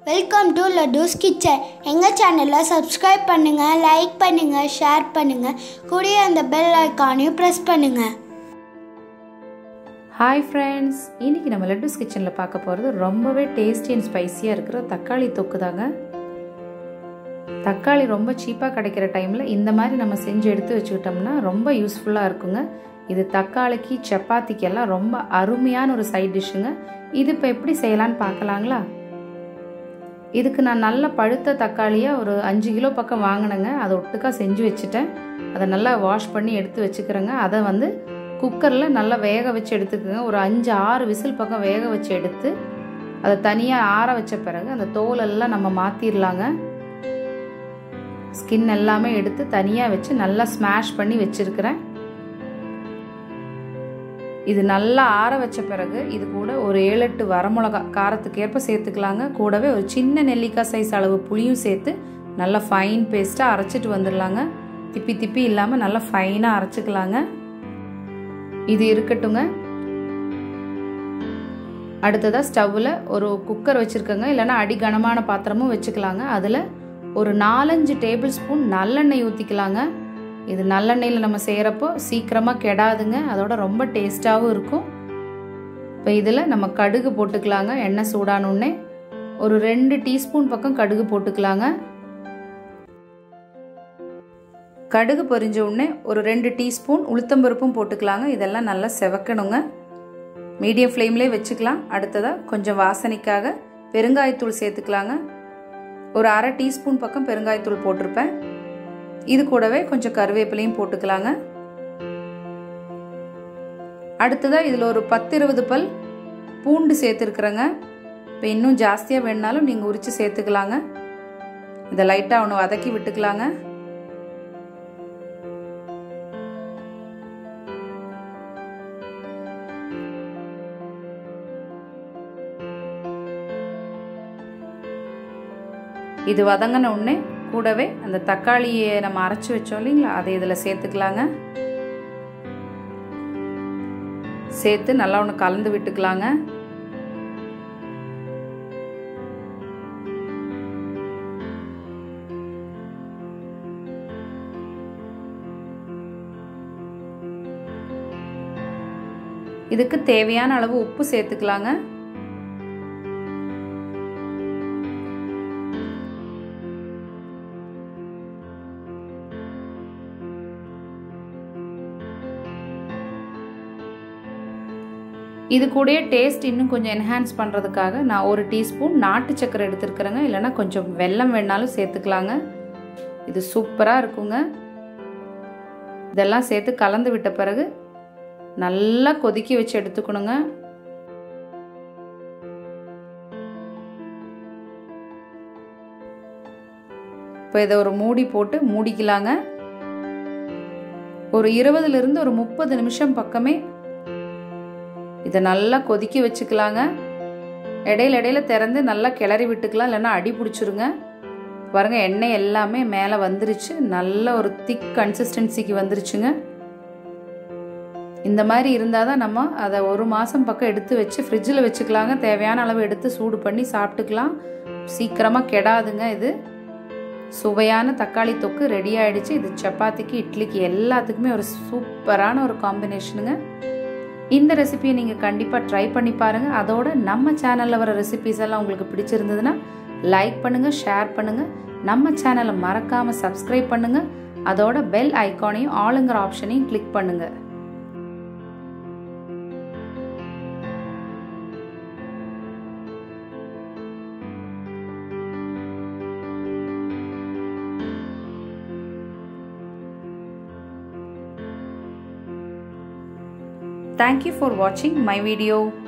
Welcome to லட்டூஸ் kitchen எங்கள் சேனலை subscribe பண்ணுங்கள் லைக் பண்ணுங்கள் ஷேர் பண்ணுங்கள் கூடிய அந்த பெல் ஐக்கானையும் ப்ரெஸ் பண்ணுங்கள் ஹாய் ஃப்ரெண்ட்ஸ் இன்றைக்கி நம்ம லட்டூஸ் கிச்சனில் பார்க்க போகிறது ரொம்பவே டேஸ்டி அண்ட் ஸ்பைசியாக இருக்கிற தக்காளி தொக்கு தாங்க தக்காளி ரொம்ப சீப்பாக கிடைக்கிற டைமில் இந்த மாதிரி நம்ம செஞ்சு எடுத்து வச்சுக்கிட்டோம்னா ரொம்ப யூஸ்ஃபுல்லாக இருக்குங்க இது தக்காளிக்கு சப்பாத்திக்கெல்லாம் ரொம்ப அருமையான ஒரு சைட் டிஷ்ஷுங்க இது இப்போ எப்படி செய்யலான்னு பார்க்கலாங்களா இதுக்கு நான் நல்ல பழுத்த தக்காளியாக ஒரு அஞ்சு கிலோ பக்கம் வாங்கினேங்க அதை ஒட்டுக்கா செஞ்சு வச்சுட்டேன் அதை நல்லா வாஷ் பண்ணி எடுத்து வச்சுக்கிறேங்க அதை வந்து குக்கரில் நல்லா வேக வச்சு எடுத்துக்கோங்க ஒரு அஞ்சு ஆறு விசில் பக்கம் வேக வச்சு எடுத்து அதை தனியாக ஆற வச்ச பிறகு அந்த தோலெல்லாம் நம்ம மாற்றிடலாங்க ஸ்கின் எல்லாமே எடுத்து தனியாக வச்சு நல்லா ஸ்மாஷ் பண்ணி வச்சுருக்கிறேன் இது நல்லா ஆற வச்ச பிறகு இது கூட ஒரு ஏழு எட்டு வரமிளகா காரத்துக்கு ஏற்ப சேர்த்துக்கலாங்க கூடவே ஒரு சின்ன நெல்லிக்காய் சைஸ் அளவு புளியும் சேர்த்து நல்லா ஃபைன் பேஸ்ட்டாக அரைச்சிட்டு வந்துடலாங்க திப்பி திப்பி இல்லாமல் நல்லா ஃபைனாக அரைச்சிக்கலாங்க இது இருக்கட்டுங்க அடுத்ததாக ஸ்டவ்வில் ஒரு குக்கர் வச்சுருக்கோங்க இல்லைன்னா அடி கனமான பாத்திரமும் வச்சுக்கலாங்க அதில் ஒரு நாலஞ்சு டேபிள் ஸ்பூன் நல்லெண்ணெய் ஊற்றிக்கலாங்க இது நல்லெண்ணெயில் நம்ம செய்கிறப்போ சீக்கிரமாக கெடாதுங்க அதோட ரொம்ப டேஸ்ட்டாகவும் இருக்கும் இப்போ இதில் நம்ம கடுகு போட்டுக்கலாங்க எண்ணெய் சூடானோடனே ஒரு ரெண்டு டீஸ்பூன் பக்கம் கடுகு போட்டுக்கலாங்க கடுகு பொரிஞ்ச உடனே ஒரு ரெண்டு டீஸ்பூன் உளுத்தம்பருப்பும் போட்டுக்கலாங்க இதெல்லாம் நல்லா செவக்கணுங்க மீடியம் ஃப்ளேம்லேயே வச்சுக்கலாம் அடுத்ததாக கொஞ்சம் வாசனைக்காக பெருங்காயத்தூள் சேர்த்துக்கலாங்க ஒரு அரை டீஸ்பூன் பக்கம் பெருங்காயத்தூள் போட்டிருப்பேன் இது கூடவே கொஞ்சம் கருவேப்பிலையும் போட்டுக்கலாங்க அடுத்ததாக இதில் ஒரு பத்து இருபது பல் பூண்டு சேர்த்துருக்குறேங்க இப்போ இன்னும் ஜாஸ்தியாக வேணுனாலும் நீங்கள் உரித்து சேர்த்துக்கலாங்க இதை லைட்டாக ஒன்று வதக்கி விட்டுக்கலாங்க இது வதங்கின உடனே கூடவே அந்த தக்காளியை நம்ம அரைச்சி வச்சோம் இல்லைங்களா அதை இதில் சேர்த்துக்கலாங்க சேர்த்து நல்லா ஒன்று கலந்து விட்டுக்கலாங்க இதுக்கு தேவையான அளவு உப்பு சேர்த்துக்கலாங்க இது கூடயே டேஸ்ட் இன்னும் கொஞ்சம் என்ஹான்ஸ் பண்ணுறதுக்காக நான் ஒரு டீஸ்பூன் நாட்டு சக்கரை எடுத்துருக்குறேங்க இல்லைனா கொஞ்சம் வெல்லம் வேணாலும் சேர்த்துக்கலாங்க இது சூப்பராக இருக்குங்க இதெல்லாம் சேர்த்து கலந்து விட்ட பிறகு நல்லா கொதிக்க வச்சு எடுத்துக்கணுங்க இப்போ இதை ஒரு மூடி போட்டு மூடிக்கலாங்க ஒரு இருபதுலேருந்து ஒரு முப்பது நிமிஷம் பக்கமே இதை நல்லா கொதிக்க வச்சுக்கலாங்க இடையில இடையில திறந்து நல்லா கிளறி விட்டுக்கலாம் இல்லைன்னா அடி பிடிச்சிருங்க பாருங்கள் எண்ணெய் எல்லாமே மேலே வந்துருச்சு நல்ல ஒரு திக் கன்சிஸ்டன்சிக்கு வந்துருச்சுங்க இந்த மாதிரி இருந்தால் தான் நம்ம அதை ஒரு மாதம் பக்கம் எடுத்து வச்சு ஃப்ரிட்ஜில் வச்சுக்கலாங்க தேவையான அளவு எடுத்து சூடு பண்ணி சாப்பிட்டுக்கலாம் சீக்கிரமாக கெடாதுங்க இது சுவையான தக்காளி தொக்கு ரெடி ஆகிடுச்சு இது சப்பாத்திக்கு இட்லிக்கு எல்லாத்துக்குமே ஒரு சூப்பரான ஒரு காம்பினேஷனுங்க இந்த ரெசிபியை நீங்கள் கண்டிப்பாக ட்ரை பண்ணி பாருங்கள் அதோட நம்ம சேனலில் வர ரெசிபிஸ் எல்லாம் உங்களுக்கு பிடிச்சிருந்ததுன்னா லைக் பண்ணுங்கள் ஷேர் பண்ணுங்கள் நம்ம சேனலை மறக்காமல் சப்ஸ்கிரைப் பண்ணுங்கள் அதோட பெல் ஐக்கானையும் ஆளுங்கிற ஆப்ஷனையும் கிளிக் பண்ணுங்கள் Thank you for watching my video.